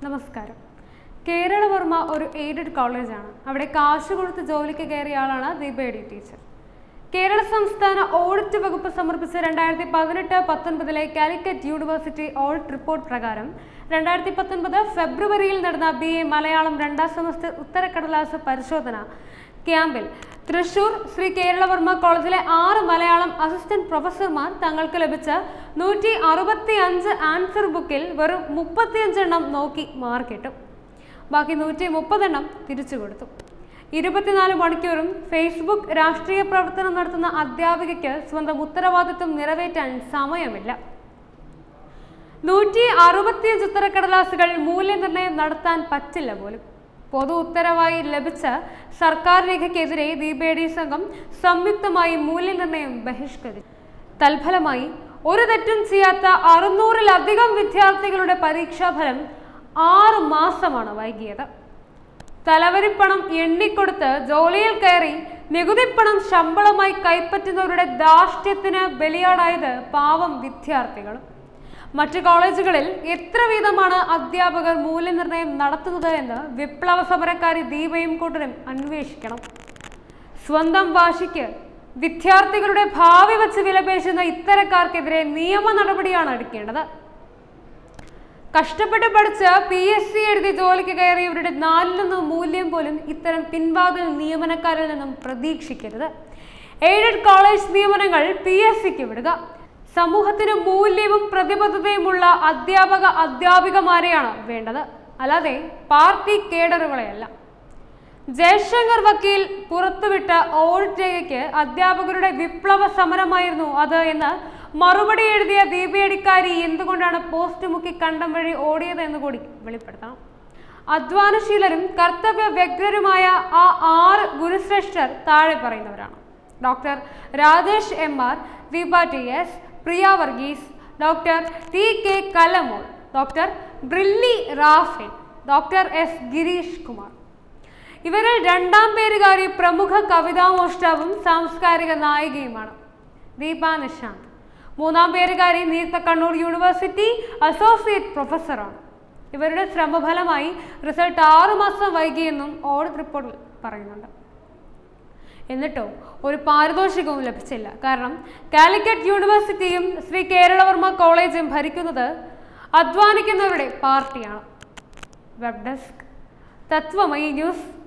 നമസ്കാരം കേരളവർമ്മ ഒരു എയ്ഡഡ് കോളേജാണ് അവിടെ കാശ് കൊടുത്ത് ജോലിക്ക് കയറിയ ആളാണ് ദീപേടി ടീച്ചർ കേരള സംസ്ഥാന ഓഡിറ്റ് വകുപ്പ് സമർപ്പിച്ച രണ്ടായിരത്തി പതിനെട്ട് പത്തൊൻപതിലെ കാലിക്കറ്റ് യൂണിവേഴ്സിറ്റി ഓഡിറ്റ് റിപ്പോർട്ട് പ്രകാരം രണ്ടായിരത്തി പത്തൊൻപത് ഫെബ്രുവരിയിൽ നടന്ന ബി എ മലയാളം രണ്ടാം സെമസ്റ്റർ ഉത്തരക്കടലാസ് പരിശോധന ക്യാമ്പിൽ തൃശൂർ ശ്രീ കേരളവർമ്മ കോളേജിലെ ആറ് മലയാളം അസിസ്റ്റന്റ് പ്രൊഫസർമാർ തങ്ങൾക്ക് ലഭിച്ച നൂറ്റി അറുപത്തി അഞ്ച് ആൻസർ ബുക്കിൽ വെറും മുപ്പത്തിയഞ്ചെണ്ണം നോക്കി മാർക്കിട്ടു ബാക്കി നൂറ്റി മുപ്പതെണ്ണം തിരിച്ചു കൊടുത്തു ഇരുപത്തിനാല് മണിക്കൂറും ഫേസ്ബുക്ക് രാഷ്ട്രീയ പ്രവർത്തനം നടത്തുന്ന അധ്യാപികയ്ക്ക് സ്വന്തം ഉത്തരവാദിത്വം നിറവേറ്റാൻ സമയമില്ല നൂറ്റി അറുപത്തിയഞ്ച് ഉത്തരക്കടലാസുകൾ മൂല്യനിർണ്ണയം നടത്താൻ പറ്റില്ല പോലും പൊതു ഉത്തരവായി ലഭിച്ച സർക്കാർ രേഖയ്ക്കെതിരെ ദീപേടി സംഘം സംയുക്തമായി മൂല്യനിർണ്ണയം ബഹിഷ്കരിച്ചു തൽഫലമായി ഒരു തെറ്റും ചെയ്യാത്ത അറുന്നൂറിലധികം വിദ്യാർത്ഥികളുടെ പരീക്ഷാഫലം ആറ് മാസമാണ് വൈകിയത് തലവരിപ്പണം എണ്ണിക്കൊടുത്ത് ജോലിയിൽ കയറി നികുതിപ്പണം ശമ്പളമായി കൈപ്പറ്റുന്നവരുടെ ധാർഷ്ട്യത്തിന് ബലിയാടായത് പാവം വിദ്യാർത്ഥികളും മറ്റ് കോളേജുകളിൽ എത്ര വീതമാണ് അധ്യാപകർ മൂല്യനിർണ്ണയം നടത്തുന്നത് എന്ന് വിപ്ലവ സമരക്കാരി ദീപയും കൂട്ടരും അന്വേഷിക്കണം സ്വന്തം വാശിക്ക് വിദ്യാർത്ഥികളുടെ ഭാവി വച്ച് വിലപേശുന്ന ഇത്തരക്കാർക്കെതിരെ നിയമ നടപടിയാണ് എടുക്കേണ്ടത് കഷ്ടപ്പെട്ട് പഠിച്ച് പി എസ് സി എഴുതി ജോലിക്ക് കയറിയവരുടെ നാലിലൊന്ന് മൂല്യം പോലും ഇത്തരം പിൻവാതിൽ നിയമനക്കാരിൽ നിന്നും പ്രതീക്ഷിക്കരുത് എയ്ഡഡ് കോളേജ് നിയമനങ്ങൾ പി എസ് സിക്ക് വിടുക സമൂഹത്തിന് മൂല്യവും പ്രതിബദ്ധതയുമുള്ള അധ്യാപക അധ്യാപികമാരെയാണ് വേണ്ടത് അല്ലാതെ പാർട്ടി കേഡറുകളെയല്ല ജയശങ്കർ വക്കീൽ പുറത്തുവിട്ട ഓഡിറ്റ് രേഖയ്ക്ക് അധ്യാപകരുടെ വിപ്ലവ സമരമായിരുന്നു അത് എന്ന് മറുപടി എഴുതിയ ദീപയടിക്കാരി എന്തുകൊണ്ടാണ് പോസ്റ്റ് മുക്കി കണ്ടം വഴി ഓടിയത് എന്ന് കൂടി വെളിപ്പെടുത്തണം അധ്വാനശീലരും കർത്തവ്യ വ്യഗ്രരുമായ ആ ആറ് ഗുരുശ്രേഷ്ഠർ താഴെ പറയുന്നവരാണ് doctor Rajesh M R Deepa T S Priya Varghese doctor T K Kalamol doctor Brilly Raphael doctor S Girish Kumar ഇവരിൽ രണ്ടാം പേരുകാരി പ്രമുഖ കവിതാമോഷ്ടാവും സാംസ്കാരിക നായികയുമാണ് ദീപ നിശാന്ത് മൂന്നാം പേരുകാരി നീർത്ത കണ്ണൂർ യൂണിവേഴ്സിറ്റി അസോസിയേറ്റ് പ്രൊഫസറാണ് ഇവരുടെ ശ്രമഫലമായി റിസൾട്ട് ആറു മാസം വൈകിയെന്നും ഓഡിറ്റ് റിപ്പോർട്ടിൽ പറയുന്നുണ്ട് എന്നിട്ടോ ഒരു പാരിതോഷികവും ലഭിച്ചില്ല കാരണം കാലിക്കറ്റ് യൂണിവേഴ്സിറ്റിയും ശ്രീ കേരളവർമ്മ കോളേജും ഭരിക്കുന്നത് അധ്വാനിക്കുന്നവരുടെ പാർട്ടിയാണ് വെബ് ഡെസ്ക് തത്വമയി ന്യൂസ്